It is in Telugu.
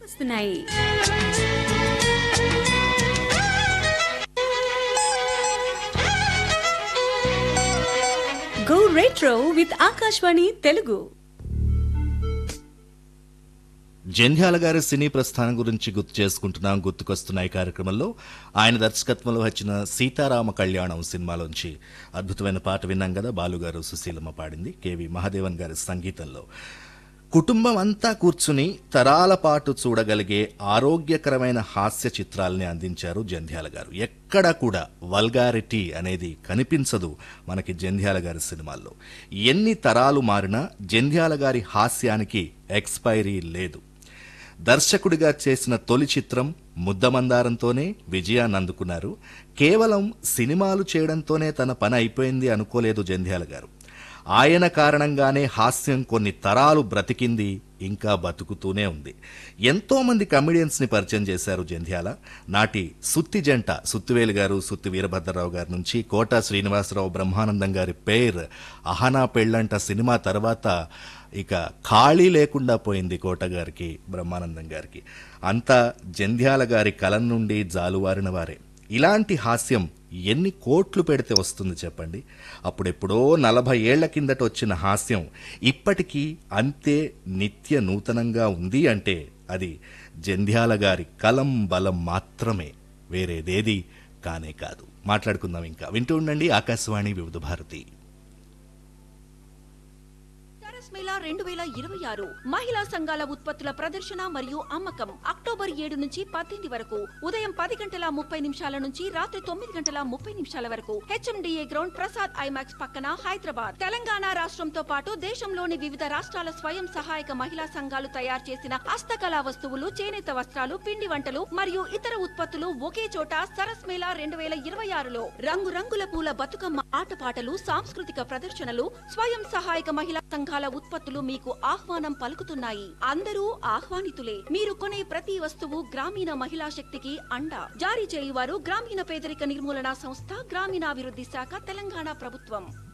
వస్తున్నాయి go retro with Akashvani Telugu Jandhyala గారి సినీ ప్రస్థానం గురించి గుర్తు చేసుకుంటున్నాం గుర్తుకొస్తున్నాయి కార్యక్రమంలో ఆయన దర్శకత్వంలో వచ్చిన సీతారామ కళ్యాణం సినిమాలోంచి అద్భుతమైన పాట విన్నాం కదా బాలుగారు సుశీలమ్మ పాడింది కేవి మహాదేవన్ గారి సంగీతంలో కుటుంబం అంతా కూర్చుని తరాల పాటు చూడగలిగే ఆరోగ్యకరమైన హాస్య చిత్రాల్ని అందించారు జంధ్యాల గారు ఎక్కడ కూడా వల్గారిటీ అనేది కనిపించదు మనకి జంధ్యాల గారి సినిమాల్లో ఎన్ని తరాలు మారినా జంధ్యాల గారి హాస్యానికి ఎక్స్పైరీ లేదు దర్శకుడిగా చేసిన తొలి చిత్రం ముద్దమందారంతోనే విజయాన్ని అందుకున్నారు కేవలం సినిమాలు చేయడంతోనే తన పని అయిపోయింది అనుకోలేదు జంధ్యాల గారు ఆయన కారణంగానే హాస్యం కొన్ని తరాలు బ్రతికింది ఇంకా బతుకుతూనే ఉంది ఎంతో మంది కమెడియన్స్ ని పరిచయం చేశారు జంధ్యాల నాటి సుత్తి జంట సుత్తివేలు గారు సుత్తి వీరభద్రరావు గారి నుంచి కోట శ్రీనివాసరావు బ్రహ్మానందం గారి పేర్ అహనా పెళ్ళంట సినిమా తర్వాత ఇక ఖాళీ లేకుండా పోయింది కోట గారికి బ్రహ్మానందం గారికి అంతా జంధ్యాల గారి కలం నుండి జాలువారిన వారే ఇలాంటి హాస్యం ఎన్ని కోట్లు పెడితే వస్తుంది చెప్పండి అప్పుడెప్పుడో నలభై ఏళ్ల కిందట వచ్చిన హాస్యం ఇప్పటికీ అంతే నిత్య నూతనంగా ఉంది అంటే అది జంధ్యాల గారి కలం బలం మాత్రమే వేరేదేది కానే కాదు మాట్లాడుకుందాం ఇంకా వింటూ ఉండండి ఆకాశవాణి వివిధ భారతి టెర్రస్ మేళా రెండు వేల ఇరవై ఆరు మహిళా సంఘాల ఉత్పత్తుల ప్రదర్శన మరియు అమ్మకం అక్టోబర్ ఏడు నుంచి పద్దెనిమిది వరకు ఉదయం పది గంటల ముప్పై నిమిషాల నుంచి రాత్రి తొమ్మిది గంటల ముప్పై నిమిషాల వరకు హెచ్ఎండిఏ గ్రౌండ్ ప్రసాద్ ఐమాక్స్ పక్కన హైదరాబాద్ తెలంగాణ రాష్ట్రంతో పాటు దేశంలోని వివిధ రాష్ట్రాల స్వయం సహాయక మహిళా సంఘాలు తయారు చేసిన హస్తకళా వస్తువులు చేనేత వస్త్రాలు పిండి వంటలు మరియు ఇతర ఉత్పత్తులు ఒకే చోట సరస్ మేళా రెండు వేల ఇరవై ఆరులో రంగురంగుల పూల బతుకమ్మ ఆటపాటలు సాంస్కృతిక ప్రదర్శనలు స్వయం సహాయక మహిళా సంఘాల ఉత్పత్తులు మీకు ఆహ్వానం పలుకుతున్నాయి అందరూ ఆహ్వానితులే మీరు కొనే ప్రతి వస్తువు గ్రామీణ మహిళా శక్తికి అండ జారీ చేయువారు గ్రామీణ పేదరిక నిర్మూలన సంస్థ గ్రామీణాభివృద్ధి శాఖ తెలంగాణ ప్రభుత్వం